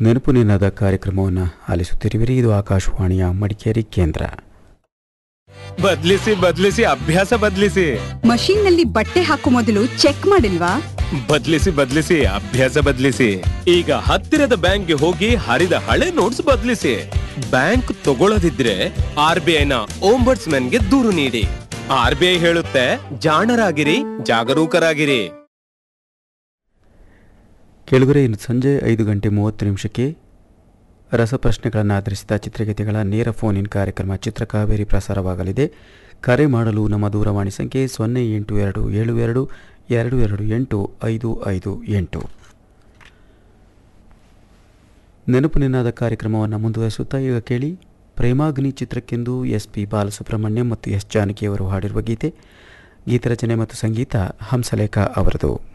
ನೆನಪು ನಿನ್ನದ ಕಾರ್ಯಕ್ರಮವನ್ನು ಆಲಿಸುತ್ತಿರುವಿರಿ ಇದು ಆಕಾಶವಾಣಿಯ ಮಡಿಕೇರಿ ಕೇಂದ್ರ ಬದ್ಲಿಸಿ ಬದ್ಲಿಸಿ ಅಭ್ಯಾಸ ಬದ್ಲಿಸಿ ಮಷೀನ್ ನಲ್ಲಿ ಬಟ್ಟೆ ಹಾಕೋ ಮೊದಲು ಚೆಕ್ ಮಾಡಿಲ್ವಾ ಬದ್ಲಿಸಿ ಬದ್ಲಿಸಿ ಅಭ್ಯಾಸ ಬದ್ಲಿಸಿ ಈಗ ಹತ್ತಿರದ ಬ್ಯಾಂಕ್ಗೆ ಹೋಗಿ ಹರಿದ ಹಳೆ ನೋಟ್ಸ್ ಬದ್ಲಿಸಿ ಬ್ಯಾಂಕ್ ತಗೊಳ್ಳದಿದ್ರೆ ಆರ್ ಬಿ ಐನ ಗೆ ದೂರು ನೀಡಿ ಆರ್ ಬಿ ಐ ಹೇಳುತ್ತೆ ಜಾಣರಾಗಿರಿ ಜಾಗರೂಕರಾಗಿರಿ ಕೆಳಗರೆ ಇನ್ನು ಸಂಜೆ ಐದು ಗಂಟೆ ಮೂವತ್ತು ನಿಮಿಷಕ್ಕೆ ರಸಪ್ರಶ್ನೆಗಳನ್ನು ಆಧರಿಸಿದ ಚಿತ್ರಗೀತೆಗಳ ನೇರ ಫೋನ್ ಇನ್ ಕಾರ್ಯಕ್ರಮ ಚಿತ್ರಕಾವೇರಿ ಪ್ರಸಾರವಾಗಲಿದೆ ಕರೆ ಮಾಡಲು ನಮ್ಮ ದೂರವಾಣಿ ಸಂಖ್ಯೆ ಸೊನ್ನೆ ಎಂಟು ಎರಡು ಏಳು ಎರಡು ಎರಡು ಎರಡು ಎಂಟು ಐದು ಐದು ಎಂಟು ನೆನಪು ನಿನ್ನಾದ ಕಾರ್ಯಕ್ರಮವನ್ನು ಮುಂದುವರಿಸುತ್ತಾ ಈಗ ಕೇಳಿ ಪ್ರೇಮಾಗ್ನಿ ಚಿತ್ರಕ್ಕೆಂದು ಎಸ್ ಪಿ ಬಾಲಸುಬ್ರಹ್ಮಣ್ಯಂ ಮತ್ತು ಎಸ್ ಜಾನಕಿಯವರು ಹಾಡಿರುವ ಗೀತೆ ಗೀತರಚನೆ ಮತ್ತು ಸಂಗೀತ ಹಂಸಲೇಖ ಅವರದು